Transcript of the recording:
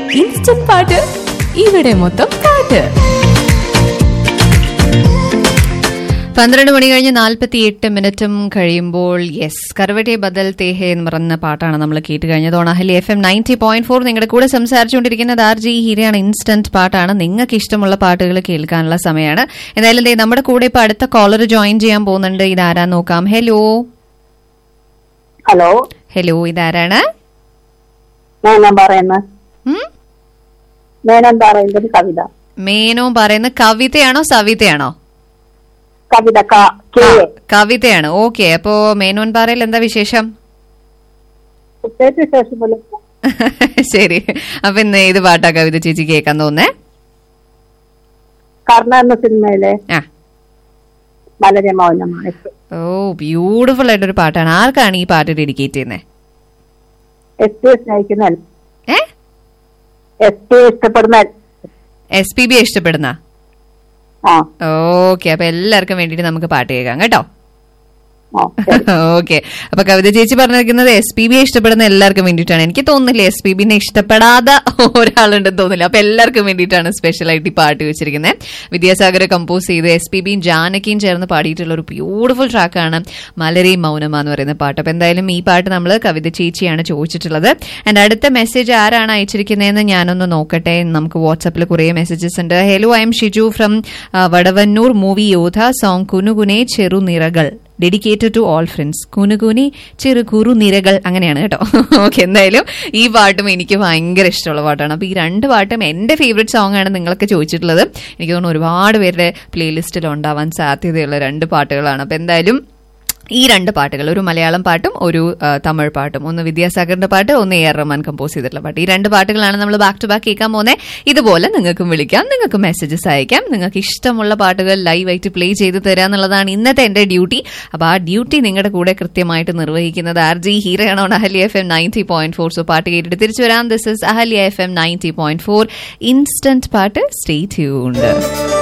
Instant പാട്ട് ഇവിടെ മൊത്തം പാട്ട് പന്ത്രണ്ട് മണി കഴിഞ്ഞ് നാൽപ്പത്തി എട്ട് മിനിറ്റും കഴിയുമ്പോൾ യെസ് കർവട്ടെ ബദൽ തേഹെ എന്ന് പറയുന്ന പാട്ടാണ് നമ്മൾ കേട്ട് കഴിഞ്ഞത് ഓണഹലി F M ninety point four നിങ്ങളുടെ കൂടെ സംസാരിച്ചുകൊണ്ടിരിക്കുന്നത് ആർ ജി ഹീരയാണ് ഇൻസ്റ്റന്റ് പാട്ടാണ് നിങ്ങൾക്ക് ഇഷ്ടമുള്ള പാട്ടുകൾ കേൾക്കാനുള്ള സമയമാണ് എന്തായാലും ദേ നമ്മുടെ കൂടെ ഇപ്പൊ അടുത്ത കോളർ ജോയിൻ ചെയ്യാൻ പോകുന്നുണ്ട് ഇതാരാ നോക്കാം ഹലോ ഹലോ ഹലോ ഇതാരാണ് ഞാൻ പറയുന്നത് ഉം? ഞാൻ പറയുന്നത് കവിത മേനോ പറയുന്ന കവിതയാണോ സവിതയാണോ കവിത ക- കെ ആ, കവിതയാണ് ഓക്കെ അപ്പോ മേനോൻ പാറയിൽ എന്താ വിശേഷം പ്രത്യേകിച്ച് വിശേഷം പോലെ ശരി അപ്പൊ ഇന്ന് ഏത് പാട്ടാ കവിത ചേച്ചി കേൾക്കാൻ തോന്നേ കർണ എന്ന സിനിമയിലെ ആ വളരെ മൗനമായിട്ട് ഓ ബ്യൂട്ടിഫുൾ ആയിട്ടൊരു പാട്ടാണ് ആർക്കാണ് ഈ പാട്ട് ഡെഡിക്കേറ്റ് ചെയ്യുന്നത് എസ് ടി സ്നേഹിക്കുന്ന ഏ എസ് ടി ഇഷ്ടപ്പെടുന്ന എസ് പി ബി ഇഷ്ടപ്പെടുന്ന ആ ഓക്കെ അപ്പൊ എല്ലാവർക്കും വേണ്ടിയിട്ട് നമുക്ക് പാട്ട് കേൾക്കാം കേട്ടോ ആ ശരി. ഓക്കെ അപ്പൊ കവിത ചേച്ചി പറഞ്ഞിരിക്കുന്നത് എസ് പി ബിയെ ഇഷ്ടപ്പെടുന്ന എല്ലാവർക്കും വേണ്ടിയിട്ടാണ് എനിക്ക് തോന്നുന്നില്ല എസ് പി ബിനെ ഇഷ്ടപ്പെടാതെ ഒരാളുണ്ടെന്ന് തോന്നില്ല അപ്പൊ എല്ലാവർക്കും വേണ്ടിയിട്ടാണ് സ്പെഷ്യൽ ആയിട്ട് ഈ പാട്ട് വെച്ചിരിക്കുന്നത് വിദ്യാസാഗർ കമ്പോസ് ചെയ്ത് എസ് പി ബിയും ജാനകിയും ചേർന്ന് പാടിയിട്ടുള്ള ഒരു ബ്യൂട്ടിഫുൾ ട്രാക്കാണ് മലരെയും മൗനമ എന്ന് പറയുന്ന പാട്ട് അപ്പൊ എന്തായാലും ഈ പാട്ട് നമ്മൾ കവിത ചേച്ചിയാണ് ചോദിച്ചിട്ടുള്ളത് ആൻഡ് അടുത്ത മെസ്സേജ് ആരാണ് അയച്ചിരിക്കുന്നതെന്ന് ഞാനൊന്ന് നോക്കട്ടെ നമുക്ക് വാട്സാപ്പിൽ കുറേ മെസ്സേജസ് ഉണ്ട് hello I'm Shiju from Vadavannur movie Yodha song കുനുകുനെ ചെറുനിറകൾ ഡെഡിക്കേറ്റഡ് ടു ഓൾ ഫ്രണ്ട്സ് കുനുകുനി ചെറു കുറു നിരകൾ അങ്ങനെയാണ് കേട്ടോ ഓക്കെ എന്തായാലും ഈ പാട്ടും എനിക്ക് ഭയങ്കര ഇഷ്ടമുള്ള പാട്ടാണ് അപ്പൊ ഈ രണ്ട് പാട്ടും എന്റെ ഫേവറേറ്റ് സോങ് ആണ് നിങ്ങളൊക്കെ ചോദിച്ചിട്ടുള്ളത് എനിക്ക് തോന്നുന്നു ഒരുപാട് പേരുടെ പ്ലേലിസ്റ്റിൽ ഉണ്ടാവാൻ സാധ്യതയുള്ള രണ്ട് പാട്ടുകളാണ് അപ്പൊ എന്തായാലും ഈ രണ്ട് പാട്ടുകൾ ഒരു മലയാളം പാട്ടും ഒരു ആ, തമിഴ് പാട്ടും ഒന്ന് വിദ്യാസാഗറിന്റെ പാട്ട് ഒന്ന് എ ആർ റഹ്മാൻ കമ്പോസ് ചെയ്തിട്ടുള്ള പാട്ട് ഈ രണ്ട് പാട്ടുകളാണ് നമ്മൾ ബാക്ക് ടു ബാക്ക് കേൾക്കാൻ പോകുന്നത് ഇതുപോലെ നിങ്ങൾക്കും വിളിക്കാം നിങ്ങൾക്ക് മെസ്സേജസ് അയക്കാം നിങ്ങൾക്ക് ഇഷ്ടമുള്ള പാട്ടുകൾ ലൈവായിട്ട് പ്ലേ ചെയ്ത് തരാ എന്നുള്ളതാണ് ഇന്നത്തെ എന്റെ ഡ്യൂട്ടി അപ്പൊ ആ ഡ്യൂട്ടി നിങ്ങളുടെ കൂടെ കൃത്യമായിട്ട് നിർവഹിക്കുന്നത് ആർ ജി ഹീറയാണോ Ahalya F M ninety point four so പാട്ട് കേട്ടിട്ട് തിരിച്ചു വരാം this is Ahalya F M ninety point four instant പാട്ട് സ്റ്റേ ട്യൂൺഡ്